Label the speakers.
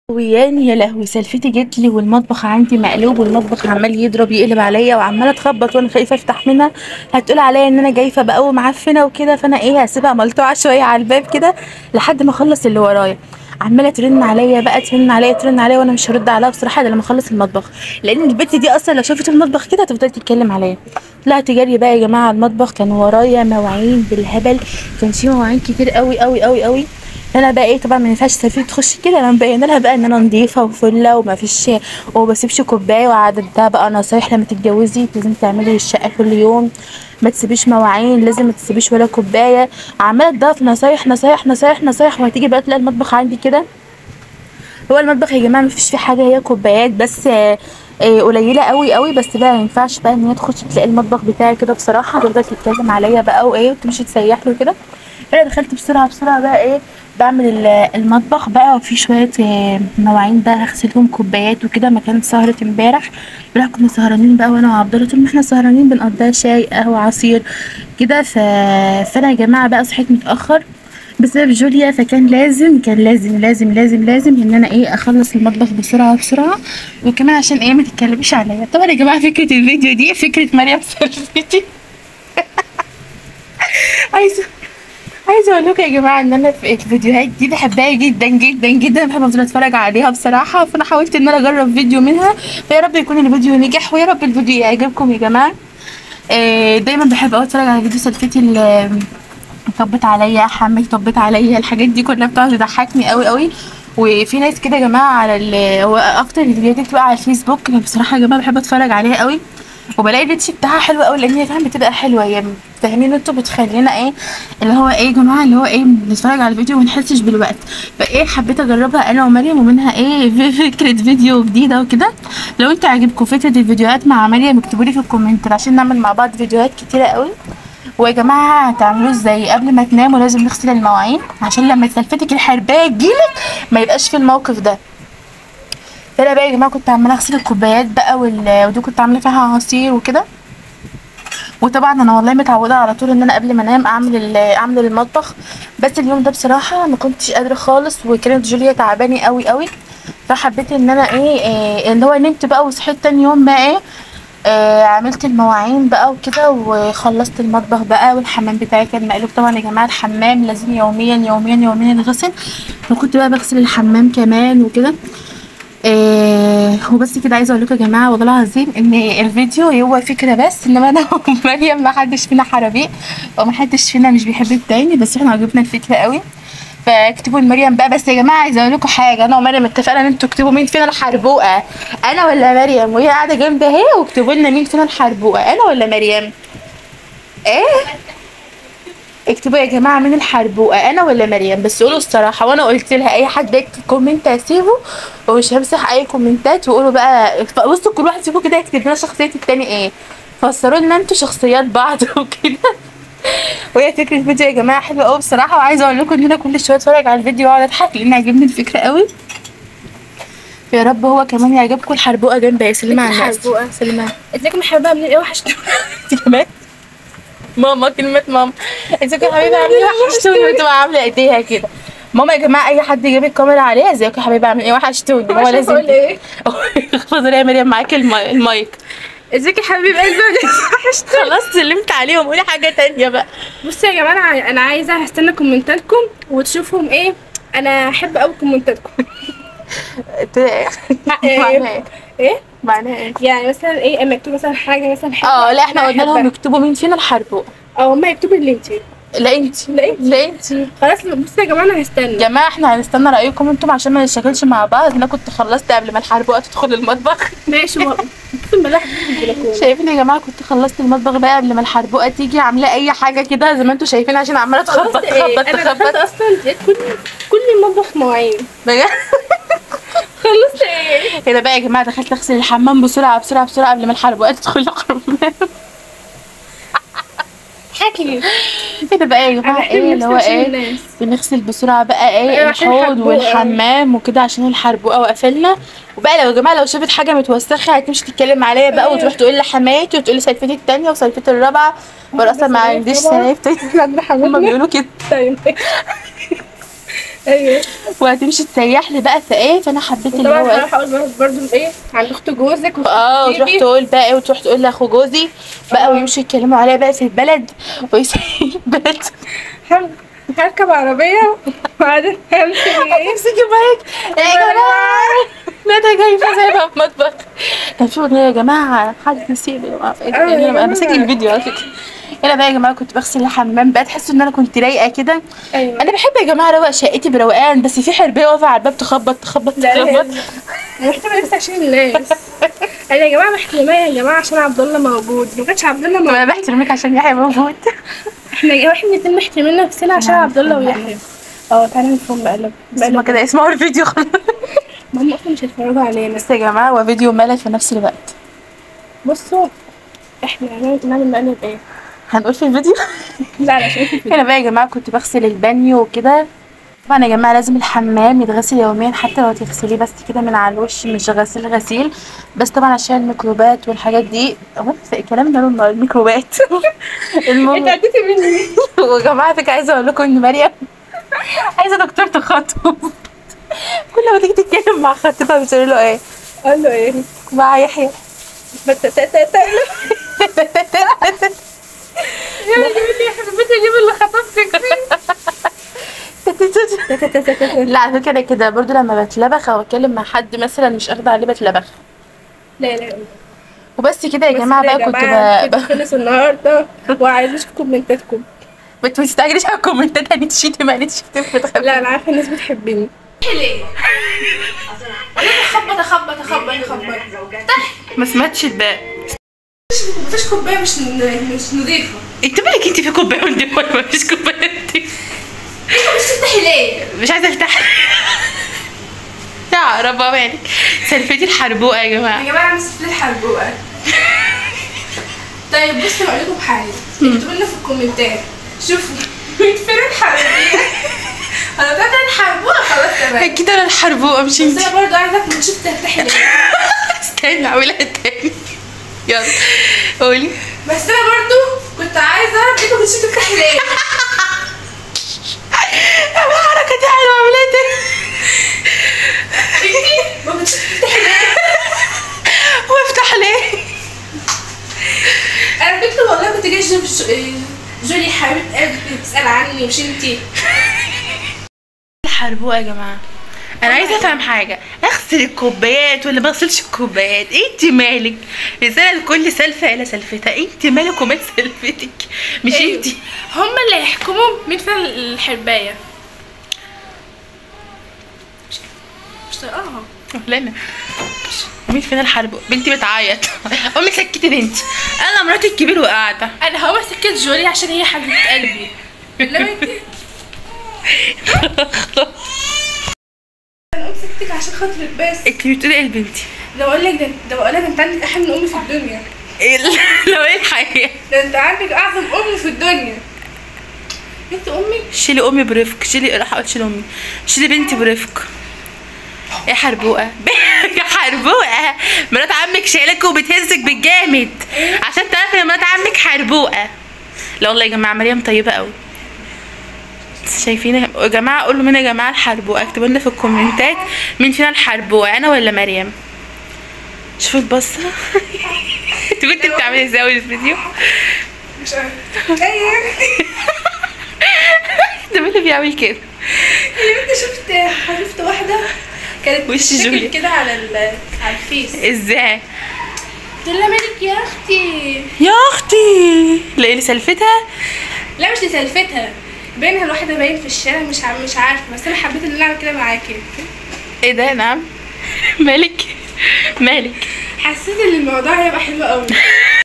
Speaker 1: وياني يا لهوي سلفتي جت لي والمطبخ عندي مقلوب والمطبخ عمال يضرب يقلب عليا وعماله تخبط وانا خايفه افتح منها هتقول عليا ان انا جايفه بقى ومعفنه وكده فانا ايه هسيبها ملطوعه شويه على الباب كده لحد ما اخلص اللي ورايا عماله ترن عليا بقى ترن عليا ترن عليا وانا مش هرد عليها بصراحه الا لما اخلص المطبخ لان البت دي اصلا لو شافت المطبخ كده هتفضل تتكلم عليا طلعت جري بقى يا جماعه على المطبخ كان ورايا مواعين بالهبل كان في مواعين كتير قوي قوي قوي قوي انا بقى ايه طبعا ما ينفعش سفير تخش كده انا مبينه لها بقى ان انا نظيفه وفله وما فيش وما بسيبش كوبايه وعددتها بقى نصايح لما تتجوزي لازم تعملي الشقه كل يوم ما تسيبيش مواعين لازم ما تسيبيش ولا كوبايه عماله تضاف نصايح نصايح نصايح نصايح وهتيجي بقى تلاقي المطبخ عندي كده هو المطبخ يا جماعه مفيش فيه حاجه هي كوبايات بس آه، آه، قليله قوي قوي بس بقى ما ينفعش بقى ان هي تخش تلاقي المطبخ بتاعي كده بصراحه تفضل تتكلم عليا بقى وايه وتمشي تسيح له كده انا دخلت بسرعه بسرعه بقى ايه بعمل ال- المطبخ بقى وفي شويه آه، مواعين بقى هغسلهم كوبايات وكده مكان سهره امبارح امبارح كنا سهرانين بقى وانا وعبد الله طول ما احنا سهرانين بنقضيها شاي قهوه عصير كده ف... فانا يا جماعه بقى صحيت متاخر بسبب جوليا فكان لازم كان لازم لازم لازم لازم ان انا ايه اخلص المطبخ بسرعه بسرعه وكمان عشان ايه ما تتكلميش عليا طبعا يا جماعه فكره الفيديو دي فكره مريم سلفتي عايزه عايزه اقول لكم يا جماعه ان انا في الفيديوهات دي بحبها جدا جدا جدا بحب افضل اتفرج عليها بصراحه فانا حاولت ان انا اجرب فيديو منها فيا رب يكون الفيديو نجح ويا رب الفيديو يعجبكم يا جماعه آه، دايما بحب أوي اتفرج على فيديو سلفتي اللي طبت عليا حمي طبت عليا الحاجات دي كلها بتقعد تضحكني قوي قوي وفي ناس كده يا جماعه على ال هو اكتر الفيديوهات دي بتبقى على الفيسبوك انا بصراحه يا جماعه بحب اتفرج عليها قوي وبلاقي الريتش بتاعها حلو قوي لان هي فاهم بتبقى حلوه يعني فاهمين انتوا بتخلينا ايه اللي هو ايه يا جماعه اللي هو ايه بنتفرج على الفيديو وما نحسش بالوقت فايه حبيت اجربها انا ومريم ومنها ايه في- فكره فيديو جديده وكده لو انتوا عجبكم فكره الفيديوهات مع مريم اكتبوا لي في الكومنت عشان نعمل مع بعض فيديوهات كتيره قوي ويا جماعه هتعملوه ازاي قبل ما تناموا لازم نغسل المواعين عشان لما تلفتك الحربايه تجيلك ما يبقاش في الموقف ده فانا بقى يا جماعه كنت عماله اغسل الكوبايات بقى وال... ودي كنت عامله فيها عصير وكده وطبعا انا والله متعوده على طول ان انا قبل ما انام اعمل ال- اعمل المطبخ بس اليوم ده بصراحه ما كنتش قادره خالص وكانت جوليا تعباني قوي قوي فحبيت ان انا ايه, إيه اللي هو نمت بقى وصحيت تاني يوم بقى ايه آه عملت المواعين بقى وكده وخلصت المطبخ بقى والحمام بتاعي كان مقلوب طبعا يا جماعه الحمام لازم يوميا يوميا يوميا يتغسل فكنت بقى بغسل الحمام كمان وكده آه وبس كده عايزه اقول لكم يا جماعه والله العظيم ان الفيديو هو فكره بس انما انا ومريم ما حدش فينا حرابيق وما حدش فينا مش بيحب التاني بس احنا عجبنا الفكره قوي فاكتبوا لمريم بقى بس يا جماعه عايزه اقول لكم حاجه انا ومريم اتفقنا ان انتوا تكتبوا مين فينا الحربوقه انا ولا مريم وهي قاعده جنبي اهي واكتبوا لنا مين فينا الحربوقه انا ولا مريم ايه اكتبوا يا جماعه مين الحربوقه انا ولا مريم بس قولوا الصراحه وانا قلت لها اي حد يكتب كومنت هسيبه ومش همسح اي كومنتات وقولوا بقى بصوا كل واحد فيكم كده يكتب لنا شخصيه التاني ايه فسروا لنا انتوا شخصيات بعض وكده وهي فكره الفيديو يا جماعه حلوه قوي بصراحه وعايزه اقول لكم ان انا كل شويه اتفرج على الفيديو واقعد اضحك لان عجبني الفكره قوي يا رب هو كمان يعجبكم الحربوقه جنبي يا سلمى على الناس
Speaker 2: الحربوقة.
Speaker 1: سلمى
Speaker 2: ازيكم يا حبايبي عاملين ايه وحشتوني
Speaker 1: انت كمان ماما كلمة ماما ازيكم يا حبيبي عاملين ايه وحشتوني وتبقى عاملة ايديها كده ماما يا جماعة أي حد يجيب الكاميرا عليها ازيكم يا حبيبي عاملين ايه وحشتوني ماما لازم
Speaker 2: اقول ايه
Speaker 1: اتفضلي يا مريم معاكي الماي- المايك
Speaker 2: ازيك يا حبيب قلبي وحشتوني
Speaker 1: خلاص سلمت عليهم قولي حاجة تانية بقى
Speaker 2: بصوا يا جماعه انا عاي- انا عايزه هستنى كومنتاتكم وتشوفهم ايه انا احب قوي كومنتاتكم
Speaker 1: معناها ايه؟
Speaker 2: ايه
Speaker 1: معناها ايه؟
Speaker 2: يعني مثلا ايه اما يكتبوا مثلا حاجه مثلا حلوه
Speaker 1: اه لا احنا
Speaker 2: أنا
Speaker 1: قلنا لهم
Speaker 2: أحبها.
Speaker 1: يكتبوا مين فينا الحربوق
Speaker 2: او هم يكتبوا اللي انت
Speaker 1: لا انتي
Speaker 2: لا انت
Speaker 1: لا انتي
Speaker 2: خلاص بصوا يا جماعه انا
Speaker 1: يا
Speaker 2: هستنى
Speaker 1: جماعة احنا هنستنى رأيكم انتم عشان ما نشتغلش مع بعض انا كنت خلصت قبل ما الحربوقة تدخل المطبخ
Speaker 2: ماشي والله اقسم بالله هحطهم في البلكونه
Speaker 1: شايفين يا جماعه كنت خلصت المطبخ بقى قبل ما الحربوقه تيجي عامله اي حاجه كده زي ما انتم شايفين عشان عماله تخبط
Speaker 2: خلاص ايه
Speaker 1: تخبط
Speaker 2: انا دخلت
Speaker 1: تخبط
Speaker 2: اصلا لقيت كل كل المطبخ مواعين
Speaker 1: بجد
Speaker 2: خلصت ايه
Speaker 1: كده بقى يا جماعه دخلت اغسل الحمام بسرعه بسرعه بسرعه قبل ما الحربوقه تدخل الحمام
Speaker 2: حكي
Speaker 1: كده بقى يا جماعه ايه اللي هو ايه بنغسل بسرعه بقى ايه
Speaker 2: أيوة، عشان
Speaker 1: الحوض
Speaker 2: الحربوقة.
Speaker 1: والحمام وكده عشان الحربوقه وقفلنا وبقى لو يا جماعه لو شافت حاجه متوسخه هتمشي تتكلم عليا بقى
Speaker 2: أيوة.
Speaker 1: وتروح تقول لحماتي وتقول لي سلفتي التانيه وسلفتي الرابعه وانا اصلا ما عنديش
Speaker 2: طبعا.
Speaker 1: سلفتي
Speaker 2: احنا عندنا
Speaker 1: هما
Speaker 2: حمام
Speaker 1: بيقولوا كده
Speaker 2: طيب ايوه
Speaker 1: وهتمشي تسيح لي بقى في ايه فانا حبيت اللي
Speaker 2: طبعا
Speaker 1: هو ايه
Speaker 2: هروح اقول برضه ايه عند اخت جوزك
Speaker 1: اه وتروح
Speaker 2: وتروح
Speaker 1: تقول بقى ايه وتروح تقول لاخو جوزي بقى
Speaker 2: آه.
Speaker 1: ويمشوا يتكلموا عليا بقى في البلد ويسيب البلد
Speaker 2: هركب عربية وبعدين همشي ايه
Speaker 1: امسكي المايك يا جماعه لا ده جايبه زي ما في مطبخ كان في اغنيه يا جماعه حد نسيني يا جماعه
Speaker 2: آه، يا
Speaker 1: انا
Speaker 2: جماعة.
Speaker 1: ماسك الفيديو على فكره انا بقى يا جماعه كنت بغسل الحمام بقى تحسوا ان انا كنت رايقه كده
Speaker 2: ايوه
Speaker 1: انا بحب يا جماعه اروق شقتي بروقان بس في حربيه واقفه على الباب تخبط تخبط
Speaker 2: لا
Speaker 1: تخبط
Speaker 2: لا محتاجة بس عشان الناس انا يا جماعة محترمة يا جماعة عشان عبد الله موجود ما كانش عبد الله موجود
Speaker 1: وانا بحترمك عشان يحيى موجود
Speaker 2: احنا يا احنا الاتنين محترمين نفسنا عشان
Speaker 1: نعم،
Speaker 2: عبد الله
Speaker 1: نعم.
Speaker 2: ويحيى اه تعالى نفهم مقلب
Speaker 1: اسمعوا
Speaker 2: مقلب
Speaker 1: كده اسمعوا الفيديو خلاص
Speaker 2: ما هم اصلا مش هيتفرجوا علينا
Speaker 1: بس يا جماعه هو فيديو ملل في نفس الوقت
Speaker 2: بصوا احنا هنعمل نعمل مقلب ايه
Speaker 1: هنقول في الفيديو
Speaker 2: لا لا شايفه في
Speaker 1: هنا بقى يا جماعه كنت بغسل البانيو وكده طبعا يا جماعه لازم الحمام يتغسل يوميا حتى لو تغسليه بس كده من على الوش مش غسيل غسيل بس طبعا عشان الميكروبات والحاجات دي هو في الكلام ده له الميكروبات
Speaker 2: انت
Speaker 1: المهم
Speaker 2: عديتي مني
Speaker 1: ويا جماعه فكره عايزه اقول لكم ان مريم عايزه دكتور تخاطب كل ما تيجي تتكلم مع خطيبها بتقول له ايه
Speaker 2: قال له ايه
Speaker 1: مع يحيى
Speaker 2: بت- ت- ت- ت- يا جميل يا حبيبتي اجيب اللي خطفتك فيه
Speaker 1: لا على فكره كده برضو لما بتلبخ او اتكلم مع حد مثلا مش اخده عليه بتلبخ
Speaker 2: لا لا
Speaker 1: وبس كده يا
Speaker 2: بس
Speaker 1: جماعه
Speaker 2: كده
Speaker 1: بقى كنت
Speaker 2: جماعة
Speaker 1: ب...
Speaker 2: كده خلص النهارده وعايزة اشوف كومنتاتكم
Speaker 1: ما تستعجليش على الكومنتات هنتشتم هنتشتم بتخبي
Speaker 2: لا انا عارفه الناس بتحبني ليه؟ خبط اخبط اخبط اخبط
Speaker 1: ما سمعتش الباقي
Speaker 2: مفيش كوبايه مش مش نظيفه
Speaker 1: انت مالك انت في كوبايه وانت ما فيش كوبايه انت
Speaker 2: مش تفتحي ليه؟
Speaker 1: مش عايزه افتح يا رب مالك سلفتي الحربوقه يا جماعه
Speaker 2: يا جماعه مسكت الحربوقه طيب بصوا اقول لكم حاجه اكتبوا لنا في الكومنتات شوفوا مين فين الحربوقه انا طلعت الحربوقه خلاص تمام
Speaker 1: اكيد انا الحربوقه مش
Speaker 2: بس
Speaker 1: انت
Speaker 2: انا برضه عايزه من شفت تفتحي ليه
Speaker 1: استنى اعملها تاني يلا قولي
Speaker 2: بس انا برضه كنت عايزه اعرف انتوا كنتوا تفتحي ليه
Speaker 1: الحركه دي حلوه اعملها تاني
Speaker 2: انتي ما كنتش تفتحي ليه
Speaker 1: وافتح ليه
Speaker 2: انا كنت والله كنت جاي اشوف ج- جولي حبيبه قلبي بتسال عني مش انتي
Speaker 1: الحربوقه يا جماعه انا عايزه افهم حاجه اغسل الكوبايات ولا ما اغسلش الكوبايات انت مالك رساله لكل سلفه الى سلفتها انت مالك ومال سلفتك مش
Speaker 2: أيوة.
Speaker 1: انت
Speaker 2: هم اللي هيحكموا مين فين الحربايه مش مش طايقاها
Speaker 1: لنا مين فينا الحرب بنتي بتعيط امي سكتي بنتي انا مراتي الكبير وقاعده
Speaker 2: انا هو سكت جولي عشان هي حبيبه قلبي بالله انتي انا قلت سكتك عشان خاطرك بس
Speaker 1: انت بتقولي ايه لبنتي
Speaker 2: ده بقول لك ده ده بقول لك انت عندك احلى من امي في الدنيا
Speaker 1: ايه ال- لو ايه الحقيقه
Speaker 2: ده انت عندك اعظم ام في الدنيا انت امي
Speaker 1: شيلي امي برفق شيلي راح اقول شيلي امي شيلي بنتي برفق يا حربوقه يا حربوقه مرات عمك شايلك وبتهزك بالجامد عشان تعرفي ان مرات عمك حربوقه لا والله يا جماعه مريم طيبه قوي شايفين يا جماعه قولوا مين يا جماعه الحربوقه اكتبوا لنا في الكومنتات مين فينا الحربوقه انا ولا مريم شوفوا البصه انت كنت بتعملي ازاي اول الفيديو
Speaker 2: مش عارفه ايوه
Speaker 1: ده مين اللي بيعمل كده
Speaker 2: يا بنتي شفت شفت واحده كانت
Speaker 1: وش
Speaker 2: بتشتكي
Speaker 1: جوليا.
Speaker 2: كده على ال- على الفيس
Speaker 1: ازاي
Speaker 2: قلت لها مالك يا اختي
Speaker 1: يا اختي لا اللي سلفتها
Speaker 2: لا مش لسلفتها باينها الواحده باين في الشارع مش عارفه مش عارفه بس انا حبيت ان انا اعمل كده معاكي
Speaker 1: ايه ده نعم مالك مالك
Speaker 2: حسيت ان الموضوع هيبقى حلو قوي